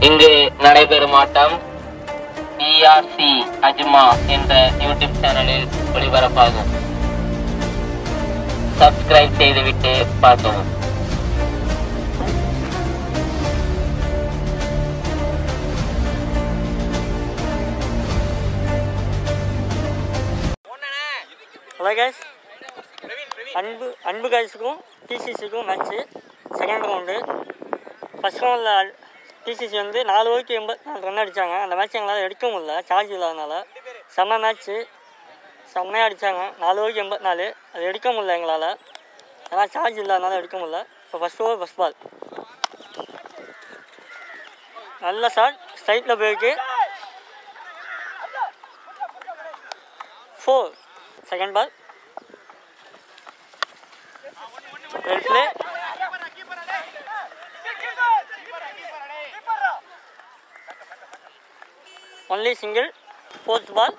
இங்கு நடைபெறும் ஆட்டம் பிஆர்சி அஜ்மா என்ற யூடியூப் சேனலில் ஒளிபரப்பாகும் சப்ஸ்கிரைப் செய்துவிட்டு பார்க்கவும் ஹலோ கைஸ் அன்பு அன்பு கைஸுக்கும் டிசிசிக்கும் மேட்ச்சு செகண்ட் ரவுண்டு ஃபஸ்ட் ரவுண்டில் டிசிசி வந்து நாலு ஓவருக்கு எண்பத்தி நாலு ரன் அடித்தாங்க அந்த மேட்ச் எங்களால் எடுக்க முடியல சார்ஜ் இல்லாதனால செம்ம மேட்ச்சு செம்மையாக அடித்தாங்க நாலு ஓவருக்கு எண்பத்தி நாலு அது எடுக்க முடியல எங்களால் ஏன்னா சார்ஜ் இல்லாதனால எடுக்க முடியல இப்போ ஃபஸ்ட் ஓவர் ஃபஸ்ட் பால் நல்ல ஷாட் ஸ்ட்ரைட்டில் போயிருக்கு four second ball well play only single fourth ball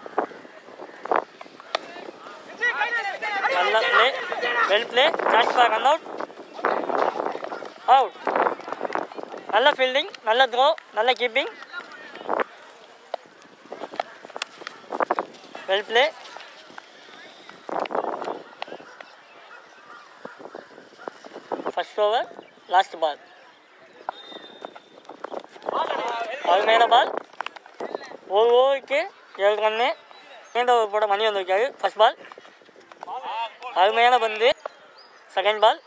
நல்ல play well play chance for run out out நல்ல ஃபீல்டிங் நல்ல த்ரோ நல்ல keeping well play first over last ball அருமையான பால் ஒரு ஓவருக்கு ஏழு ரன்னு நீண்ட ஓவர் போட மணி வந்திருக்காரு ஃபர்ஸ்ட் பால் அருமையான பந்து செகண்ட் பால்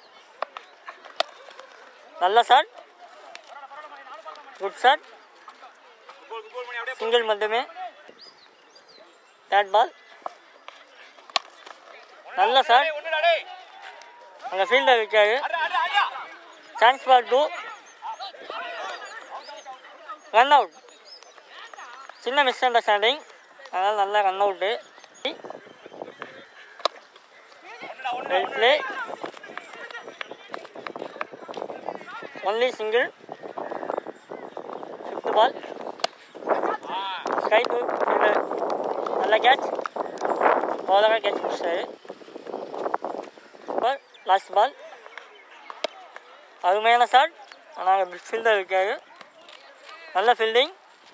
நல்ல ஷாட் குட் ஷாட் சிங்கிள் மட்டுமே தேர்ட் பால் நல்ல ஷாட் அங்கே ஃபீல்டர் இருக்காரு chance for two run out சின்ன மிஸ் அண்டர்ஸ்டாண்டிங் அதனால் நல்ல run out well play only single fifth ball sky two நல்ல கேட்ச் பவுலராக கேட்ச் பிடிச்சாரு பால் லாஸ்ட் பால் அருமையான ஷாட் ஆனால் மிட் ஃபீல்டர் இருக்காரு நல்ல fielding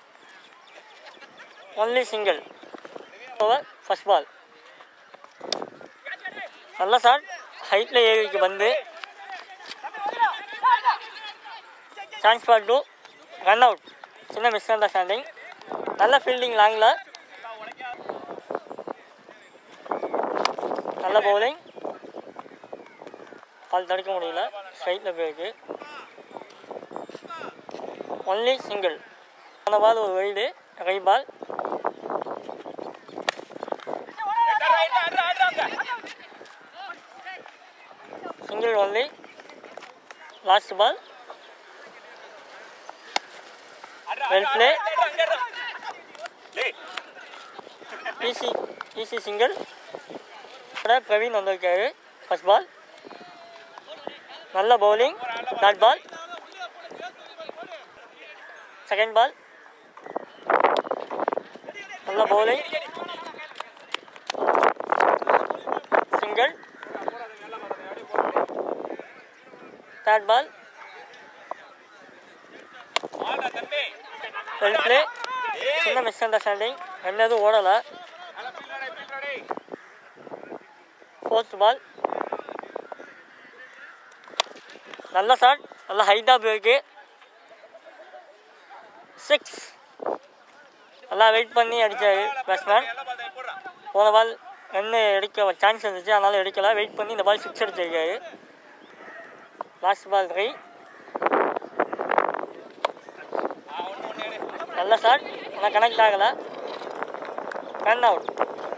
only single over first ball நல்ல ஷாட் ஹைட்டில் ஏறிக்கு வந்து chance for two run out சின்ன மிஸ் அண்டர்ஸ்டாண்டிங் நல்ல ஃபீல்டிங் லாங்கில் நல்ல பவுலிங் பால் தடுக்க முடியல ஸ்ட்ரைட்டில் போயிருக்கு ஒன்லி சிங்கிள் அந்த பால் ஒரு வைடு கை ball single only last ball well play easy easy single Praveen வந்திருக்காரு ஃபர்ஸ்ட் பால் நல்ல bowling dot ball second ball நல்ல bowling single third ball well play சின்ன மிஸ் அண்டர்ஸ்டாண்டிங் ரெண்டு எதுவும் ஓடலை ஃபோர்த் பால் நல்ல ஷாட் நல்ல ஹைட்டாக போயிருக்கு சிக்ஸ் நல்லா வெயிட் பண்ணி அடித்தார் பேட்ஸ்மேன் போன பால் ரன்னு எடுக்க சான்ஸ் இருந்துச்சு அதனால் எடுக்கல வெயிட் பண்ணி இந்த பால் சிக்ஸ் அடிச்சிருக்காரு லாஸ்ட் பால் த்ரீ நல்ல ஷாட் ஆனால் கனெக்ட் ஆகலை ரன் அவுட்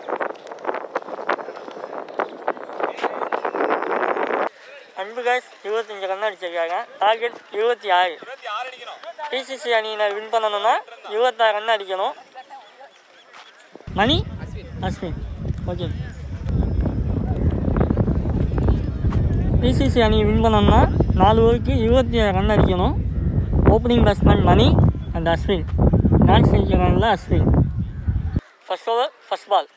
அன்பு காய்ஸ் இருபத்தஞ்சி ரன் அடிச்சிருக்காங்க டார்கெட் இருபத்தி ஆறு டிசிசி அணியினர் வின் பண்ணணும்னா இருபத்தாறு ரன் அடிக்கணும் மணி அஸ்வின் ஓகே பிசிசி அணி வின் பண்ணணும்னா நாலு ஓவருக்கு இருபத்தி ஏழு ரன் அடிக்கணும் opening batsman Mani and Ashwin நான் ரனில் Ashwin first over first ball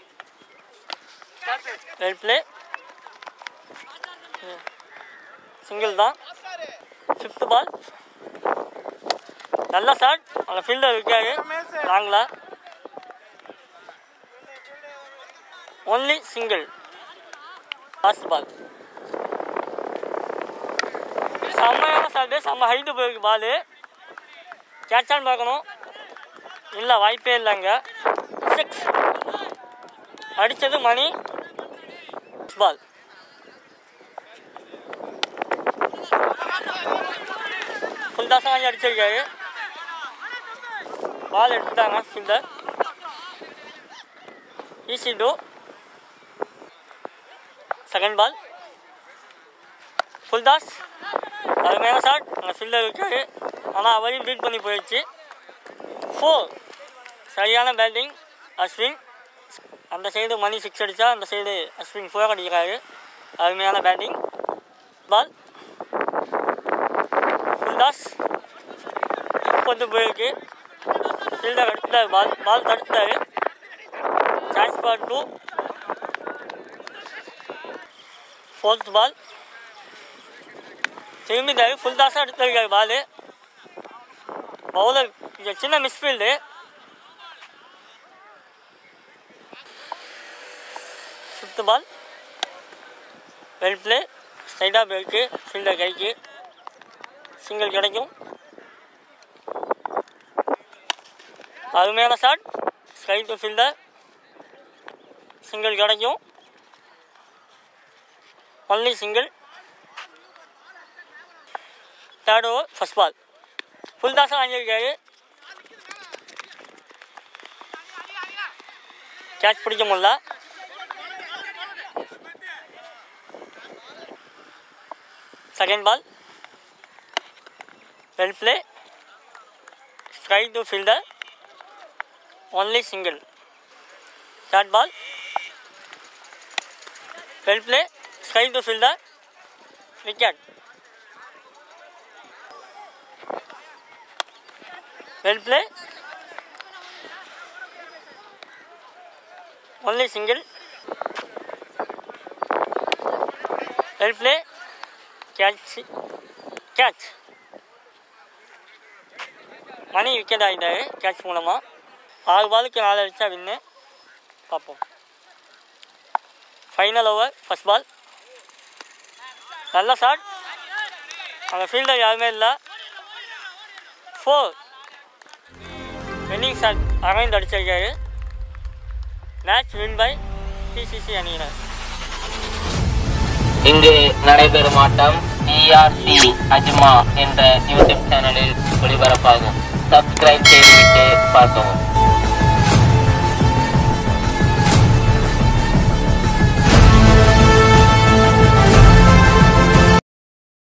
well play single தான் ஃபிஃப்த் பால் நல்ல ஷாட் அந்த ஃபீல்டர் இருக்காரு லாங்கில் ஒன்லி சிங்கிள் லாஸ்ட் பால் செம்மையான ஷாட்டு செம்ம ஹைட்டு போயிருக்கு பாலு கேட்சான்னு பார்க்கணும் இல்லை வாய்ப்பே இல்லைங்க சிக்ஸ் அடித்தது மணி பால் ஃபுல் தாசம் வாங்கி அடிச்சிருக்காரு பால் எடுத்துட்டாங்க fielder easy two second ball full toss அருமையான ஷாட் அந்த ஃபீல்டர் இருக்காரு ஆனால் அவரையும் பீட் பண்ணி போயிடுச்சு ஃபோர் சரியான பேட்டிங் அஸ்வின் அந்த சைடு மணி சிக்ஸ் அடித்தா அந்த சைடு அஸ்வின் ஃபோர் அடிக்கிறாரு அருமையான பேட்டிங் பால் ஃபுல்தாஸ் கொண்டு போயிருக்கு ஃபீல்டர் எடுத்தார் பால் பால் தடுத்தார் chance for two fourth ball திரும்பிட்டாரு ஃபுல்தாஸாக எடுத்திருக்காரு பால் பவுலர் இங்கே சின்ன misfield fifth ball well play ஸ்ட்ரைட்டாக போயிருக்கு ஃபீல்டர் கைக்கு சிங்கிள் கிடைக்கும் அருமையான shot straight to fielder single கிடைக்கும் only single third over first ball full தாசம் வாங்கியிருக்காரு கேட்ச் பிடிக்க முடியல second ball well play strike to fielder only single third ball well play strike to fielder wicket well play only single well play catch catch Mani wicket ஆகிட்டாரு catch மூலமாக ஆறு பாலுக்கு நாலு அடித்தா வின்னு பார்ப்போம் ஃபைனல் ஓவர் ஃபஸ்ட் பால் நல்ல ஷாட் அந்த fielder யாருமே இல்லை ஃபோர் வின்னிங் ஷாட் அரவிந்த் அடிச்சிருக்காரு மேட்ச் வின் பை பிசிசி அணியினர் இங்கு நடைபெறும் ஆட்டம் டிஆர்சி அஜ்மா என்ற யூடியூப் சேனலில் ஒளிபரப்பாகும் சப்ஸ்கிரைப் செய்துவிட்டு பார்க்கவும்